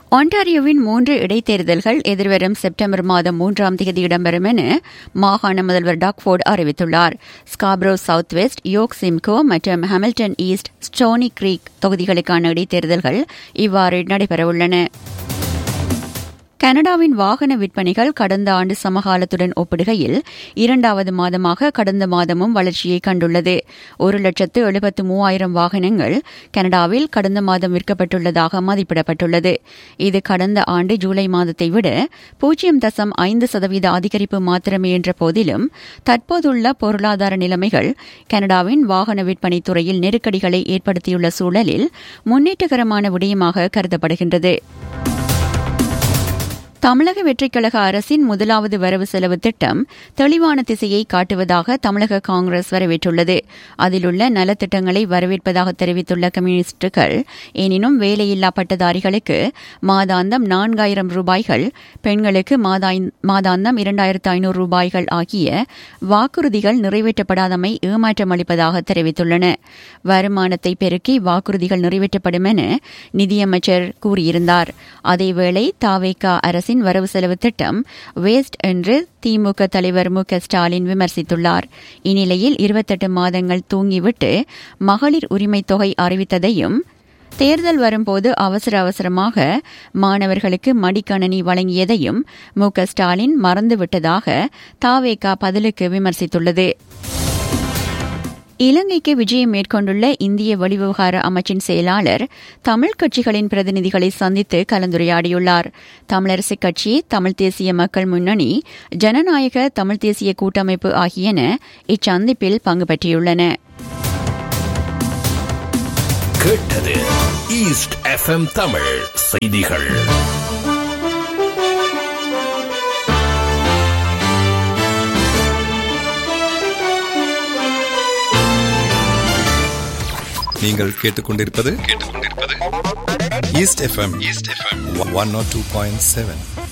ஒன்டாரியோவின் மூன்று இடைத்தேர்தல்கள் எதிர்வரும் செப்டம்பர் மாதம் மூன்றாம் தேதி இடம்பெறும் என மாகாண முதல்வர் டாக்ஃபோர்டு அறிவித்துள்ளார் Scarborough South West York Simcoe மற்றும் ஹாமில்டன் ஈஸ்ட் ஸ்டோனி கிரீக் தொகுதிகளுக்கான இடைத்தேர்தல்கள் இவ்வாறு நடைபெறவுள்ளன கனடாவின் வாகன விற்பனைகள் கடந்த ஆண்டு சமகாலத்துடன் ஒப்பிடுகையில் இரண்டாவது மாதமாக கடந்த மாதமும் வளர்ச்சியை கண்டுள்ளது ஒரு லட்சத்து எழுபத்து மூவாயிரம் வாகனங்கள் கனடாவில் கடந்த மாதம் விற்கப்பட்டுள்ளதாக மதிப்பிடப்பட்டுள்ளது இது கடந்த ஆண்டு ஜூலை மாதத்தை விட பூஜ்ஜியம் தசம் ஐந்து சதவீத அதிகரிப்பு மாத்திரமே என்ற போதிலும் தற்போதுள்ள பொருளாதார நிலைமைகள் கனடாவின் வாகன விற்பனை துறையில் நெருக்கடிகளை ஏற்படுத்தியுள்ள சூழலில் முன்னேற்றகரமான விடயமாக கருதப்படுகின்றது தமிழக வெற்றிக்கழக அரசின் முதலாவது வரவு செலவு திட்டம் தெளிவான திசையை காட்டுவதாக தமிழக காங்கிரஸ் வரவேற்றுள்ளது அதிலுள்ள நலத்திட்டங்களை வரவேற்பதாக தெரிவித்துள்ள கம்யூனிஸ்டுகள் எனினும் வேலையில்லா பட்டதாரிகளுக்கு மாதாந்தம் நான்காயிரம் ரூபாய்கள் பெண்களுக்கு மாதாந்தம் இரண்டாயிரத்து ஐநூறு ரூபாய்கள் ஆகிய வாக்குறுதிகள் நிறைவேற்றப்படாதமை ஏமாற்றம் அளிப்பதாக தெரிவித்துள்ளன வருமானத்தை பெருக்கி வாக்குறுதிகள் நிறைவேற்றப்படும் என நிதியமைச்சர் கூறியிருந்தார் அதேவேளை தாவேகா அரசின் அரசின் வரவு செலவு திட்டம் வேஸ்ட் என்று திமுக தலைவர் மு க ஸ்டாலின் விமர்சித்துள்ளார் இந்நிலையில் இருபத்தெட்டு மாதங்கள் தூங்கிவிட்டு மகளிர் உரிமை தொகை அறிவித்ததையும் தேர்தல் வரும்போது அவசர அவசரமாக மாணவர்களுக்கு மடிக்கணனி வழங்கியதையும் மு க ஸ்டாலின் மறந்துவிட்டதாக தாவேகா பதிலுக்கு விமர்சித்துள்ளது இலங்கைக்கு விஜயம் மேற்கொண்டுள்ள இந்திய வெளிவிவகார அமைச்சின் செயலாளர் தமிழ் கட்சிகளின் பிரதிநிதிகளை சந்தித்து கலந்துரையாடியுள்ளார் தமிழரசுக் கட்சி தமிழ் தேசிய மக்கள் முன்னணி ஜனநாயக தமிழ் தேசிய கூட்டமைப்பு ஆகியன இச்சந்திப்பில் பங்கு பற்றியுள்ளன கேட்டது ஈஸ்ட் எஃப்எம் தமிழ் செய்திகள் நீங்கள் கேட்டுக்கொண்டிருப்பது கேட்டுக்கொண்டிருப்பது East F M East F M one nought two point seven